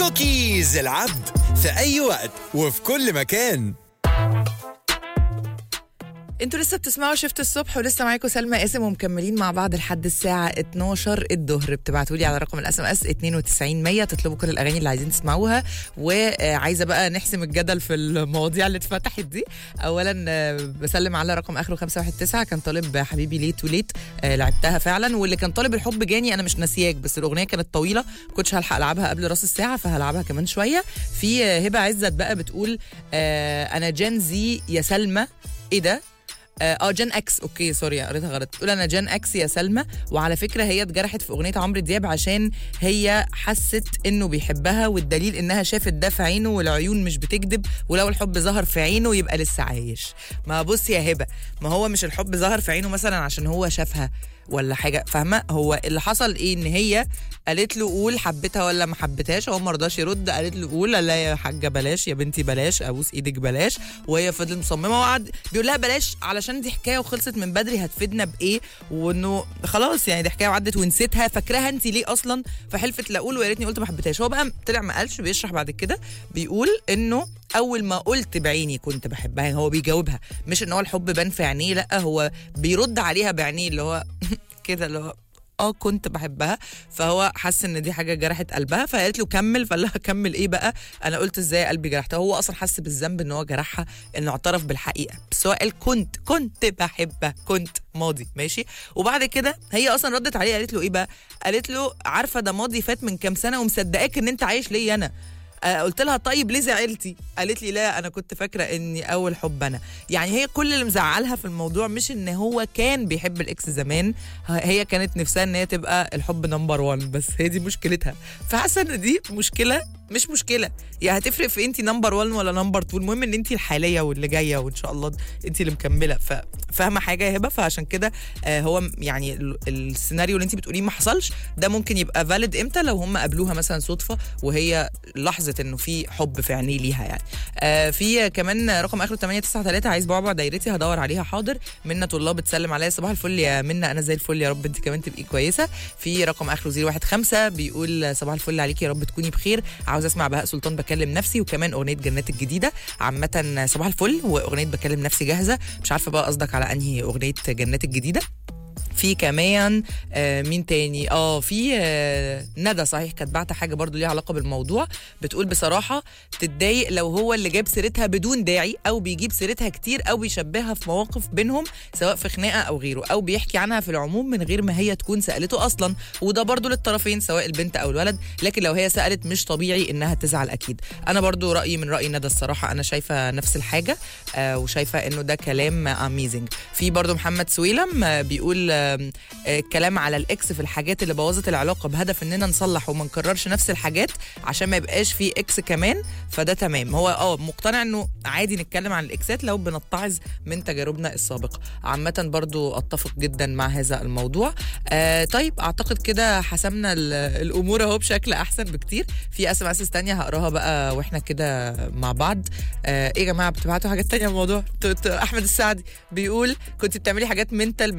كوكيز العبد في أي وقت وفي كل مكان انتوا لسه بتسمعوا شفت الصبح ولسه معاكم سلمى قاسم ومكملين مع بعض لحد الساعة 12 الظهر بتبعتوا لي على رقم الاس ام اس 92 100 تطلبوا كل الاغاني اللي عايزين تسمعوها وعايزة بقى نحسم الجدل في المواضيع اللي اتفتحت دي اولا آه، بسلم على رقم اخره 519 كان طالب حبيبي ليه تو ليت لعبتها فعلا واللي كان طالب الحب جاني انا مش ناسياك بس الاغنية كانت طويلة ما كنتش هلحق العبها قبل راس الساعة فهلعبها كمان شوية في آه، هبة عزت بقى بتقول آه، انا جين زي يا سلمى ايه ده اه آه، جين اكس اوكي سوري قريتها غلط بتقول انا جين اكس يا سلمى وعلى فكره هي اتجرحت في اغنيه عمرو دياب عشان هي حست انه بيحبها والدليل انها شافت ده في عينه والعيون مش بتكذب ولو الحب ظهر في عينه يبقى لسه عايش ما بص يا هبه ما هو مش الحب ظهر في عينه مثلا عشان هو شافها ولا حاجه فاهمه هو اللي حصل ايه ان هي قالت له قول حبيتها ولا ما حبيتهاش هو ما رضاش يرد قالت له قول لا يا حاجه بلاش يا بنتي بلاش ابوس ايدك بلاش وهي فضلت مصممه وقعد بيقول لها بلاش علشان دي حكايه وخلصت من بدري هتفيدنا بايه وانه خلاص يعني دي حكايه وعدت ونسيتها فاكراها انت ليه اصلا فحلفت لا اقول ويا ريتني قلت ما حبيتهاش هو بقى طلع ما قالش بيشرح بعد كده بيقول انه اول ما قلت بعيني كنت بحبها هو بيجاوبها مش ان هو الحب بان في عينيه لا هو بيرد عليها بعينيه اللي هو كده اللي هو اه كنت بحبها فهو حس ان دي حاجه جرحت قلبها فقالت له كمل فقال لها كمل ايه بقى انا قلت ازاي قلبي جرحتها هو اصلا حس بالذنب ان هو جرحها انه اعترف بالحقيقه بس هو قال كنت كنت بحبها كنت ماضي ماشي وبعد كده هي اصلا ردت عليه قالت له ايه بقى قالت له عارفه ده ماضي فات من كام سنه ومصدقاك ان انت عايش ليا انا آه، قلت لها طيب ليه زعلتي؟ قالت لي لا انا كنت فاكره اني اول حب انا، يعني هي كل اللي مزعلها في الموضوع مش ان هو كان بيحب الاكس زمان، ه- هي كانت نفسها ان هي تبقى الحب نمبر 1 بس هي دي مشكلتها، فحاسه ان دي مشكله مش مشكله، يا هتفرق في انت نمبر 1 ولا نمبر 2 المهم ان انت الحاليه واللي جايه وان شاء الله انت اللي مكمله ف- فاهمه حاجه يا هبه فعشان كده آه، هو م- يعني ال- السيناريو اللي انت بتقوليه ما حصلش ده ممكن يبقى فاليد امتى لو هم قابلوها مثلا صدفه وهي لحظه انه في حب في عينيه ليها يعني آه في كمان رقم اخره 893 عايز بعبع دايرتي هدور عليها حاضر منى الله بتسلم عليا صباح الفل يا منى انا زي الفل يا رب انت كمان تبقي كويسه في رقم اخره 015 بيقول صباح الفل عليكي يا رب تكوني بخير عاوز اسمع بهاء سلطان بكلم نفسي وكمان اغنيه جنات الجديده عامه صباح الفل واغنيه بكلم نفسي جاهزه مش عارفه بقى قصدك على انهي اغنيه جنات الجديده في كمان آه مين تاني اه في آه ندى صحيح كانت بعت حاجه برضو ليها علاقه بالموضوع بتقول بصراحه تتضايق لو هو اللي جاب سيرتها بدون داعي او بيجيب سيرتها كتير او بيشبهها في مواقف بينهم سواء في خناقه او غيره او بيحكي عنها في العموم من غير ما هي تكون سالته اصلا وده برضو للطرفين سواء البنت او الولد لكن لو هي سالت مش طبيعي انها تزعل اكيد انا برضو رايي من راي ندى الصراحه انا شايفه نفس الحاجه آه وشايفه انه ده كلام اميزنج في برضو محمد سويلم آه بيقول آه آه، كلام على الاكس في الحاجات اللي بوظت العلاقه بهدف اننا نصلح وما نكررش نفس الحاجات عشان ما يبقاش في اكس كمان فده تمام هو اه مقتنع انه عادي نتكلم عن الاكسات لو بنتعظ من تجاربنا السابقه عامه برضو اتفق جدا مع هذا الموضوع آه طيب اعتقد كده حسمنا ال- الامور اهو بشكل احسن بكتير في اس ام اس تانية هقراها بقى واحنا كده مع بعض آه ايه يا جماعه بتبعتوا حاجات تانية على الموضوع ت- ت- احمد السعدي بيقول كنت بتعملي حاجات منتل